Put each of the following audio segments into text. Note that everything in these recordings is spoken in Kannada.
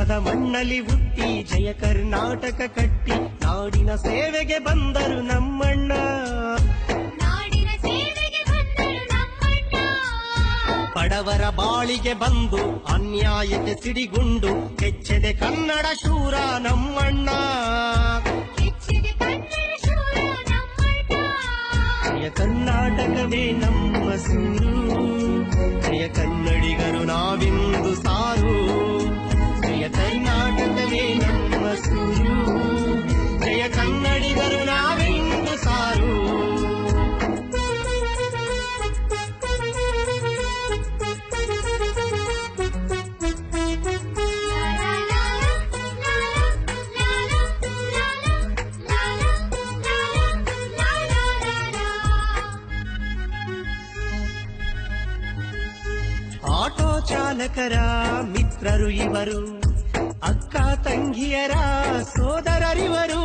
ನೆಲದ ಮಣ್ಣಲ್ಲಿ ಹುಟ್ಟಿ ಜಯ ಕರ್ನಾಟಕ ಕಟ್ಟಿ ನಾಡಿನ ಸೇವೆಗೆ ಬಂದರು ನಮ್ಮಣ್ಣ ನಾಡಿನ ಸೇವೆಗೆ ಬಂದರು ನಮ್ಮಣ್ಣ ಬಡವರ ಬಾಳಿಗೆ ಬಂದು ಅನ್ಯಾಯಕ್ಕೆ ಸಿಡಿಗುಂಡು ಕೆಚ್ಚದೆ ಕನ್ನಡ ಶೂರ ನಮ್ಮಣ್ಣ ಹೆಚ್ಚಿಗೆ ಕನ್ನಡ ಶೂರ ನಮ್ಮಣ್ಣ ಜಯ ಕರ್ನಾಟಕವೇ ನಮ್ಮ ಸೂರು ಜಯ ಕನ್ನಡಿಗರು ನಾವಿಂದು ಸಾರು ಜಯ ಕರ್ನಾಟಕವೇ ನಮ್ಮ ಸೂರು ಜಯ ಕನ್ನಡಿಗರು ನಾವಿಂದು ಸಾರು ಆಟೋ ಚಾಲಕರ ಮಿತ್ರರು ಇವರು ಅಕ್ಕ ತಂಗಿಯರ ಸೋದರರಿವರು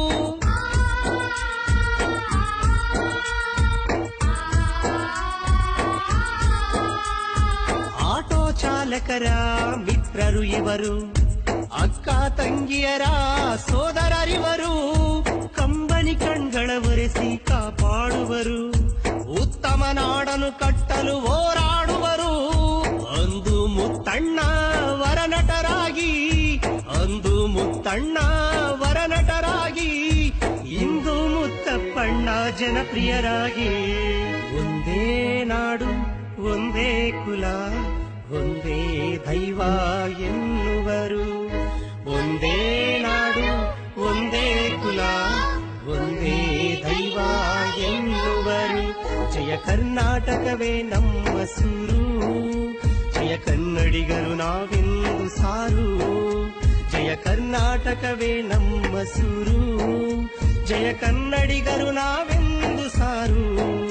ಆಟೋ ಚಾಲಕರ ಮಿತ್ರರು ಇವರು ಅಕ್ಕ ತಂಗಿಯರ ಸೋದರರಿವರು ಕಂಬನಿ ಕಣ್ಗಳ ಒರೆಸಿ ಕಾಪಾಡುವರು ಉತ್ತಮ ನಾಡನು ಕಟ್ಟಲು ಹೋರಾಡುವರು ಅಂದು ಮುತ್ತಣ್ಣ ವರನಟರಾಗಿ ಅಂದು ಮುತ್ತಣ್ಣ ವರನಟರಾಗಿ ಇಂದು ಮುತ್ತಪ್ಪಣ್ಣ ಜನಪ್ರಿಯರಾಗಿ ಒಂದೇ ನಾಡು ಒಂದೇ ಕುಲ ಒಂದೇ ದೈವ ಎನ್ನುವರು ಒಂದೇ ನಾಡು ಒಂದೇ ಕುಲ ಒಂದೇ ದೈವ ಎನ್ನುವರು ಜಯ ಕರ್ನಾಟಕವೇ ನಮ್ಮ ಸೂರು ಜಯ ಕನ್ನಡಿಗರು ನಾವೆಂದು ಸಾರು ಜಯ ಕರ್ನಾಟಕವೇ ನಮ್ಮ ಸೂರು ಜಯ ಕನ್ನಡಿಗರು ನಾವೆಂದು ಸಾರು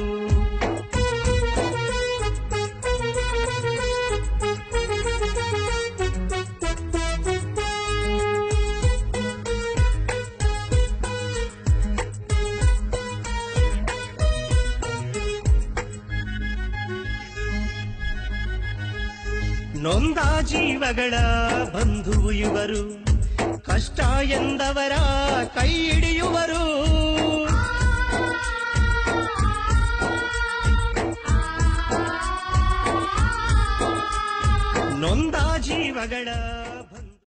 ನೊಂದ ಜೀವಗಳ ಬಂಧುವು ಇವರು ಕಷ್ಟ ಎಂದವರ ಕೈ ಹಿಡಿಯುವರು ನೊಂದ ಜೀವಗಳ ಬಂಧು